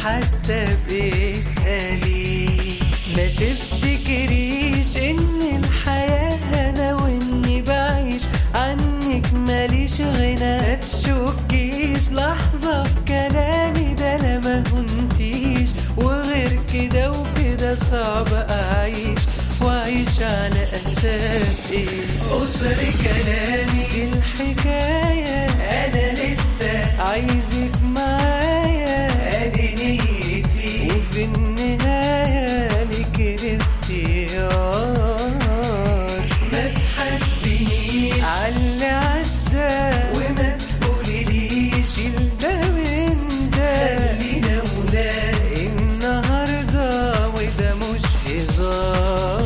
حتى بيسألي ما تفتكريش ان الحياة انا واني بعيش عنك ماليش غنى ما تشكيش لحظة في كلامي ده لا ما هنتيش وغير كده وكده صعب اعيش واعيش على اساس ايه قصر كلامي الحكاية انا لسه عايزك معايا ادي نيتي وفي النهاية لك الاختيار ما تحاسبنيش عاللي عدى وما تقوليليش ده من ده خلينا ولاد النهارده وده مش هزار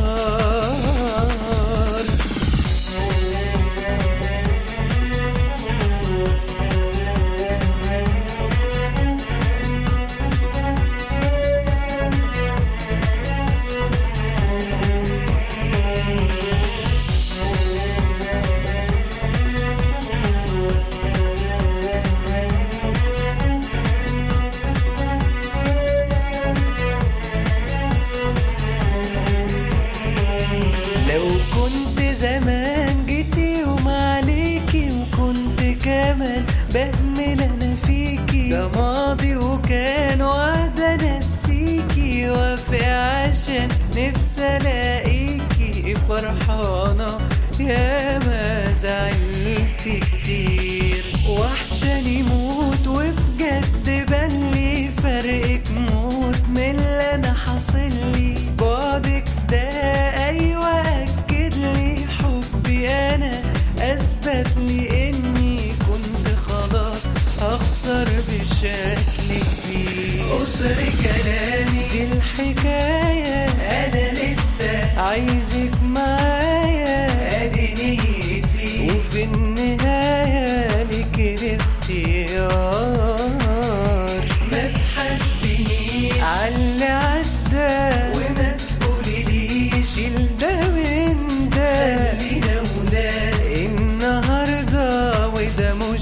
لو كنت زمان جيتي وما عليكي وكنت كمان بهمل انا فيكي ده ماضي وكان وعد انسيكي وافق عشان نفسي الاقيكي فرحانه يا ما زعلت كتير وحشاني موت وبجد بلي فرقك موت من اللي انا حاصل لي بعدك ده ايوه اكد لي حبي انا اثبت لي اني كنت خلاص هخسر بشكل كبير قصر كلامي دي الحكايه انا لسه عايزك معايا ادي نيتي وفي النهايه لك الاختيار ما تحاسبنيش عاللي عدى وما تقوليليش ده من ده خلينا ولاد النهارده وده مش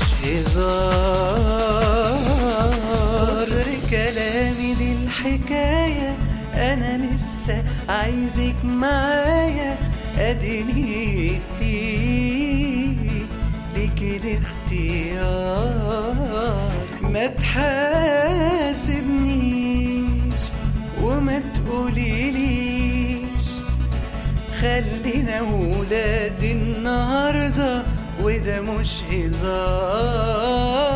هزار قصر كلامي دي الحكايه انا لسه عايزك معايا ادي نيتي لك الاختيار ما تحاسبنيش وما تقوليليش خلينا ولاد النهارده وده مش هزار